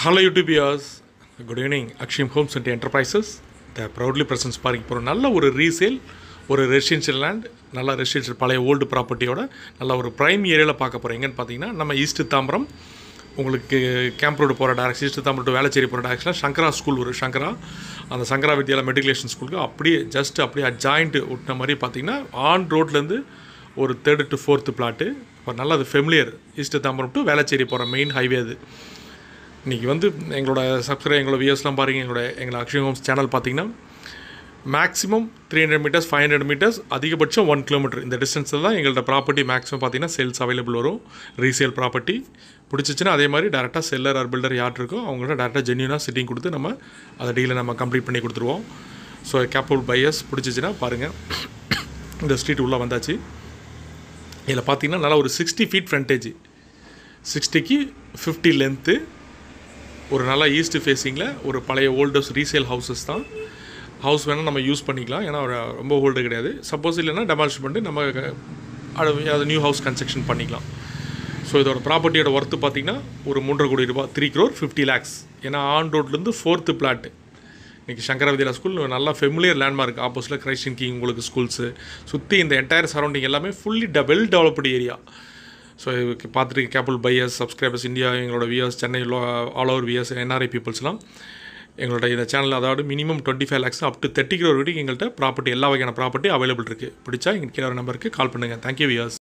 hello YouTubians good evening Akshayam homes and enterprises the proudly presents பார்க்க போகிறோம் நல்ல ஒரு ரீசேல் ஒரு ரெசிடென்ஷியல் லேண்ட் நல்ல ரெசிடென்ஷியல் பழைய ஓல்டு ப்ராப்பர்ட்டியோட நல்ல ஒரு ப்ரைம் ஏரியாவில் பார்க்க போகிறோம் எங்கன்னு பார்த்தீங்கன்னா நம்ம ஈஸ்ட் தாம்பரம் உங்களுக்கு கேம்ப் ரோடு போகிற direction east Tambaram to Velachery போகிற டேரக்ஷனில் சங்கரா ஸ்கூல் ஒரு சங்கரா அந்த சங்கரா வித்யாலயா மெட்ரிகுலேஷன் ஸ்கூலுக்கு அப்படியே ஜஸ்ட் அப்படியே ஜாயிண்ட் விட்டின மாதிரி பார்த்தீங்கன்னா ஆன் ரோட்லேருந்து ஒரு தேர்டு டு ஃபோர்த்து பிளாட்டு இப்போ நல்ல அது familiar east Tambaram to Velachery போகிற மெயின் ஹைவே அது இன்றைக்கி வந்து எங்களோட சப்ஸ்கிரைப் எங்களோட வியூஸ்லாம் பாருங்கள் எங்களோட எங்களோட அக்ஷய் ஹோம்ஸ் சேனல் பார்த்தீங்கன்னா maximum three hundred metres five hundred metres அதிகபட்சம் ஒன் கிலோமீட்டர் இந்த டிஸ்டன்ஸில் தான் எங்கள்கிட்ட ப்ராப்பர்ட்டி மேக்ஸிமம் பார்த்தீங்கன்னா சேல்ஸ் அவைலபிள் வரும் ரீசேல் ப்ராப்பர்ட்டி பிடிச்சிச்சின்னா அதே மாதிரி டேரெக்டாக செல்லர் ஆர் பில்டர் யார் இருக்கோ அவங்கள்ட்ட டேரெக்டாக ஜென்யூனாக சிட்டிங் கொடுத்து நம்ம அதை டீலை நம்ம கம்ப்ளீட் பண்ணி கொடுத்துருவோம் ஸோ கேப்பபிள் பையர்ஸ் பிடிச்சிச்சின்னா பாருங்கள் இந்த ஸ்ட்ரீட் உள்ளே வந்தாச்சு இதில் பார்த்தீங்கன்னா நல்லா ஒரு சிக்ஸ்டி ஃபீட் ஃப்ரண்டேஜ் சிக்ஸ்டிக்கு ஃபிஃப்டி லென்த்து ஒரு நல்ல ஈஸ்ட் ஃபேஸிங்கில் ஒரு பழைய ஓல்டர்ஸ் ரீசேல் ஹவுசஸ் தான் ஹவுஸ் வேணால் நம்ம யூஸ் பண்ணிக்கலாம் ஏன்னா ஒரு ரொம்ப ஓல்டு கிடையாது சப்போஸ் இல்லைன்னா டெமாலிஷ் பண்ணிட்டு நம்ம அது அது நியூ ஹவுஸ் கன்ஸ்ட்ரக்ஷன் பண்ணிக்கலாம் ஸோ இதோட ப்ராப்பர்ட்டியோட ஒர்த்து பார்த்தீங்கன்னா ஒரு மூன்றரை கோடி ரூபாய் த்ரீ க்ரோர் ஃபிஃப்டி லேக்ஸ் ஏன்னா ஆன் ரோட்லேருந்து ஃபோர்த்து பிளாட்டு இன்றைக்கி சங்கர வித்யாலா ஸ்கூல் நல்லா ஃபெமிலியர் லேண்ட்மார்க் ஆப்போசிட்டில் கிரைஸ்டின் கிங் உங்களுக்கு ஸ்கூல்ஸு சுற்றி இந்த என்டையர் சரௌண்டிங் எல்லாமே fully the well developed area so பார்த்துட்டு கேபிள் பையர்ஸ் சப்ஸ்கிரைபர்ஸ் இந்தியா எங்களோட viewers Chennai all over viewers NRI பீப்புள்ஸ்லாம் எங்களோட இந்த சேனல் அதாவது minimum twenty five lakhs up to thirty kilo வரைக்கும் எங்கள்கிட்ட ப்ராப்பர்ட்டி எல்லா வகையான ப்ராப்பர்ட்டி அவைலபிள் இருக்குது பிடிச்சா எங்கள் கீழே நம்பருக்கு கால் பண்ணுங்கள் தேங்க்யூ வியர்ஸ்